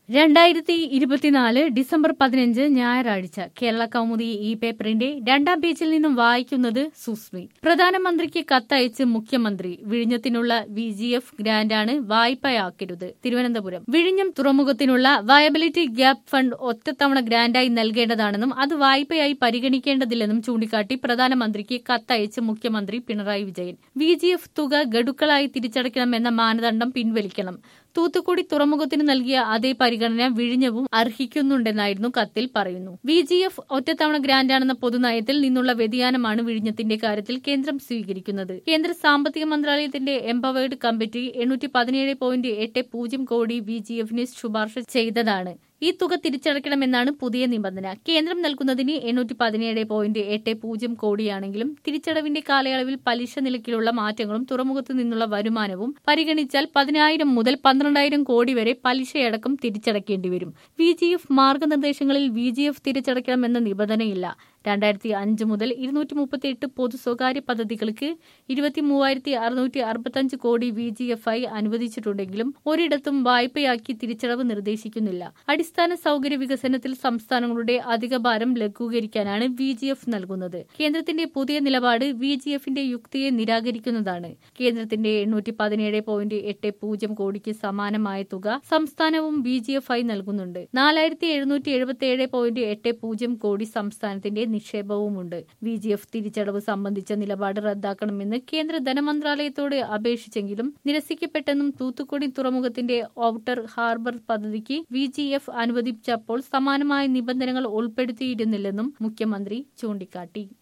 രണ്ടായിരത്തി ഇരുപത്തിനാല് ഡിസംബർ പതിനഞ്ച് ഞായറാഴ്ച കേരള കൗമുദി ഈ പേപ്പറിന്റെ രണ്ടാം പേജിൽ നിന്നും വായിക്കുന്നത് സുസ്മി പ്രധാനമന്ത്രിക്ക് കത്തയച്ച് മുഖ്യമന്ത്രി വിഴിഞ്ഞത്തിനുള്ള വി ജി എഫ് ഗ്രാന്റാണ് വായ്പയാക്കരുത് തിരുവനന്തപുരം വിഴിഞ്ഞം തുറമുഖത്തിനുള്ള വയബിലിറ്റി ഗ്യാപ് ഫണ്ട് ഒറ്റത്തവണ ഗ്രാന്റായി നൽകേണ്ടതാണെന്നും അത് വായ്പയായി പരിഗണിക്കേണ്ടതില്ലെന്നും ചൂണ്ടിക്കാട്ടി പ്രധാനമന്ത്രിക്ക് കത്തയച്ച് മുഖ്യമന്ത്രി Pinarayi Vijayan V G F തുക ഗഡുക്കളായി തിരിച്ചടയ്ക്കണമെന്ന മാനദണ്ഡം പിൻവലിക്കണം തൂത്തുക്കുടി തുറമുഖത്തിന് നൽകിയ അതേ പരിഗണന വിഴിഞ്ഞവും അർഹിക്കുന്നുണ്ടെന്നായിരുന്നു കത്തിൽ പറയുന്നു വി ജി എഫ് ഒറ്റത്തവണ ഗ്രാന്റാണെന്ന പൊതുനയത്തിൽ നിന്നുള്ള വ്യതിയാനമാണ് വിഴിഞ്ഞത്തിന്റെ കാര്യത്തിൽ കേന്ദ്രം സ്വീകരിക്കുന്നത് കേന്ദ്ര സാമ്പത്തിക മന്ത്രാലയത്തിന്റെ എംപവേർഡ് കമ്മിറ്റി എണ്ണൂറ്റി പതിനേഴ് പോയിന്റ് എട്ട് പൂജ്യം കോടി വി ജി എഫിന് ശുപാർശ ചെയ്തതാണ് ഈ തുക തിരിച്ചടയ്ക്കണമെന്നാണ് പുതിയ നിബന്ധന കേന്ദ്രം നൽകുന്നതിന് എണ്ണൂറ്റി പതിനേഴ് പോയിന്റ് എട്ട് പൂജ്യം കോടിയാണെങ്കിലും തിരിച്ചടവിന്റെ കാലയളവിൽ പലിശ നിരക്കിലുള്ള മാറ്റങ്ങളും തുറമുഖത്തു നിന്നുള്ള വരുമാനവും പരിഗണിച്ചാൽ പതിനായിരം മുതൽ പന്ത്രണ്ടായിരം കോടി വരെ പലിശയടക്കം തിരിച്ചടക്കേണ്ടി വരും വി ജി എഫ് മാർഗനിർദ്ദേശങ്ങളിൽ വി ജി എഫ് തിരിച്ചടയ്ക്കണമെന്ന നിബന്ധനയില്ല രണ്ടായിരത്തി അഞ്ച് മുതൽ ഇരുന്നൂറ്റി മുപ്പത്തി എട്ട് പൊതു സ്വകാര്യ പദ്ധതികൾക്ക് ഇരുപത്തി മൂവായിരത്തി അറുന്നൂറ്റി അറുപത്തഞ്ച് കോടി വി ജി എഫ് ആയി അനുവദിച്ചിട്ടുണ്ടെങ്കിലും ഒരിടത്തും വായ്പയാക്കി തിരിച്ചടവ് നിർദ്ദേശിക്കുന്നില്ല അടിസ്ഥാന സൗകര്യ വികസനത്തിൽ സംസ്ഥാനങ്ങളുടെ അധിക ഭാരം ലഘൂകരിക്കാനാണ് വി ജി എഫ് നൽകുന്നത് കേന്ദ്രത്തിന്റെ പുതിയ നിലപാട് വി ജി എഫിന്റെ യുക്തിയെ നിരാകരിക്കുന്നതാണ് കേന്ദ്രത്തിന്റെ എണ്ണൂറ്റി പതിനേഴ് പോയിന്റ് എട്ട് പൂജ്യം കോടിക്ക് സമാനമായ തുക സംസ്ഥാനവും വി ജി എഫ് ആയി നൽകുന്നുണ്ട് നാലായിരത്തി എഴുന്നൂറ്റി എഴുപത്തി ഏഴ് പോയിന്റ് എട്ട് പൂജ്യം കോടി സംസ്ഥാനത്തിന്റെ നിക്ഷേപവുമുണ്ട് വി ജി എഫ് തിരിച്ചടവ് സംബന്ധിച്ച നിലപാട് റദ്ദാക്കണമെന്ന് കേന്ദ്ര ധനമന്ത്രാലയത്തോട് അപേക്ഷിച്ചെങ്കിലും നിരസിക്കപ്പെട്ടെന്നും തൂത്തുക്കുടി തുറമുഖത്തിന്റെ ഔട്ടർ ഹാർബർ പദ്ധതിക്ക് വി ജി എഫ് അനുവദിച്ചപ്പോൾ സമാനമായ നിബന്ധനകൾ ഉൾപ്പെടുത്തിയിരുന്നില്ലെന്നും മുഖ്യമന്ത്രി ചൂണ്ടിക്കാട്ടി